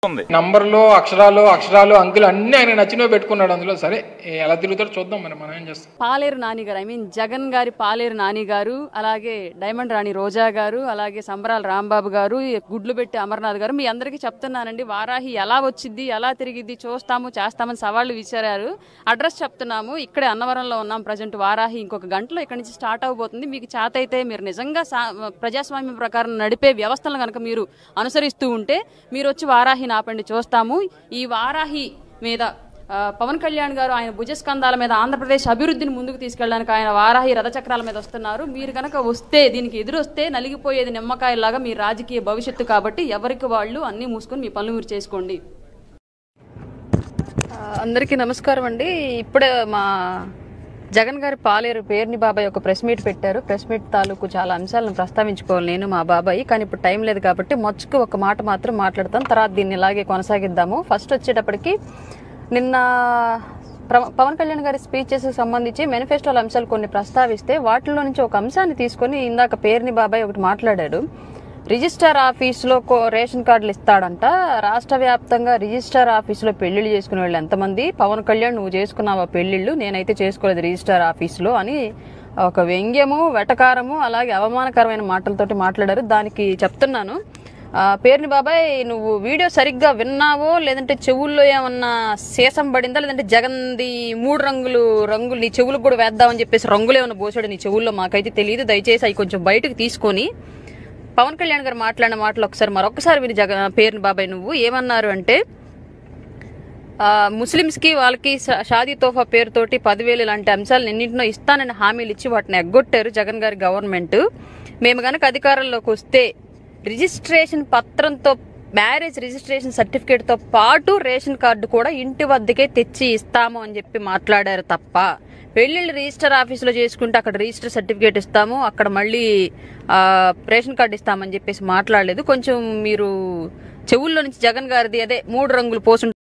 ఉంది నంబర్లు అక్షరాలు అక్షరాలు అంకులు అన్ని ఆయన నచ్చినవి పెట్టుకున్నాడు అందులో సరే ఎలా తిరుగుతాడో చూద్దాం మరి మనం ఏం చేస్తాం పాలేరు నాని గారు ఐ మీన్ జగన్ గారి పాలేరు నాని గారు అలాగే డైమండ్ రాణి రోజా గారు అలాగే సంబరాల రాంబాబు గారు గుడ్లు పెట్టి అమర్నాథ్ గారు మీ అందరికీ చెప్తున్నానండి వారాహి ఎలా వచ్చింది ఎలా తిరిగిద్ది చూస్తాము చేస్తామని సవాళ్లు విసిరారు అడ్రస్ చెప్తున్నాము ఇక్కడే అన్నవరంలో ఉన్నాం ప్రజెంట్ వారాహి ఇంకొక గంటలో ఇక్కడ నుంచి స్టార్ట్ అవబోతుంది మీకు చేత అయితే మీరు నిజంగా సా- ప్రజాస్వామ్యం ప్రకారం నడిపే వ్యవస్థలను కనుక మీరు అనుసరిస్తూ ఉంటే మీరు వచ్చి వారాహిని ఆపండి చూస్తాము ఈ వారాహి మీద ఆ, పవన్ కళ్యాణ్ గారు ఆయన భుజస్కంధాల మీద ఆంధ్రప్రదేశ్ అభివృద్ధిని ముందుకు తీసుకెళ్ళడానికి ఆయన వారాహి రథచక్రాల మీద వస్తున్నారు మీరు కనుక వస్తే దీనికి ఎదురొస్తే నలిగిపోయేది నిమ్మకాయలాగా మీ రాజకీయ భవిష్యత్తు కాబట్టి ఎవరికి వాళ్ళు అన్నీ మూసుకొని మీ పనులు మీరు చేసుకోండి ఆ, అందరికీ నమస్కారం అండి ఇప్పుడే మా జగన్ గారి పాలేరు పేరుని బాబాయ్ ఒక ప్రెస్ మీట్ పెట్టారు ప్రెస్ మీట్ తాలూకు చాలా అంశాలను ప్రస్తావించుకోవాలి నేను మా బాబాయ్ కానీ ఇప్పుడు టైం లేదు కాబట్టి మొచ్చుకు ఒక మాట మాత్రం మాట్లాడతాం తర్వాత దీన్ని ఇలాగే కొనసాగిద్దాము ఫస్ట్ వచ్చేటప్పటికి నిన్న ప్ర- పవన్ కళ్యాణ్ గారి స్పీచెస్ సంబంధించి మేనిఫెస్టోల అంశాలు కొన్ని ప్రస్తావిస్తే వాటిలో నుంచి ఒక అంశాన్ని తీసుకొని ఇందాక పేరుని బాబాయ్ ఒకటి మాట్లాడాడు రిజిస్టర్ ఆఫీసులో కో- రేషన్ కార్డులు ఇస్తాడంట రాష్ట్ర వ్యాప్తంగా రిజిస్టర్ ఆఫీసులో పెళ్లిళ్ళు చేసుకునే వాళ్ళు ఎంతమంది పవన్ కళ్యాణ్ నువ్వు చేసుకున్నావా పెళ్లిళ్ళు నేనైతే చేసుకోలేదు రిజిస్టర్ ఆఫీసులో అని ఒక వ్యంగ్యము వెటకారము అలాగే అవమానకరమైన మాటలతోటి మాట్లాడారు దానికి చెప్తున్నాను ఆ, పేరుని బాబాయ్ నువ్వు వీడియో సరిగ్గా విన్నావో లేదంటే చెవుల్లో ఏమన్నా శేషం పడిందా లేదంటే జగన్ది మూడు రంగులు రంగులు నీ చెవులకు కూడా వేద్దామని చెప్పేసి రంగులు ఏమన్నా పోసాడు నీ చెవుల్లో మాకైతే తెలియదు దయచేసి అవి కొంచెం బయటకు తీసుకొని పవన్ కళ్యాణ్ గారు మాట్లాడిన మాటలు ఒకసారి మరొకసారి విని జగ పేరుని బాబాయ్ నువ్వు ఏమన్నారు అంటే ఆ, ముస్లిమ్స్కి వాళ్ళకి షా- షాదీ తోఫా పేరుతోటి పదివేలు ఇలాంటి అంశాలు ఎన్నింటినో ఇస్తానని హామీలు ఇచ్చి వాటిని ఎగ్గొట్టారు జగన్ గారి గవర్నమెంట్ మేము గనక అధికారంలోకి వస్తే రిజిస్ట్రేషన్ పత్రంతో మ్యారేజ్ రిజిస్ట్రేషన్ సర్టిఫికేట్ తో పాటు రేషన్ కార్డు కూడా ఇంటి వద్దకే తెచ్చి ఇస్తాము అని చెప్పి మాట్లాడారు తప్ప పెళ్లిళ్ళు రిజిస్టర్ ఆఫీసులో చేసుకుంటే అక్కడ రిజిస్టర్ సర్టిఫికేట్ ఇస్తాము అక్కడ మళ్ళీ ఆ, రేషన్ కార్డు ఇస్తామని చెప్పేసి మాట్లాడలేదు కొంచెం మీరు చెవుల్లో నుంచి జగన్ గారిది అదే మూడు రంగులు పోసు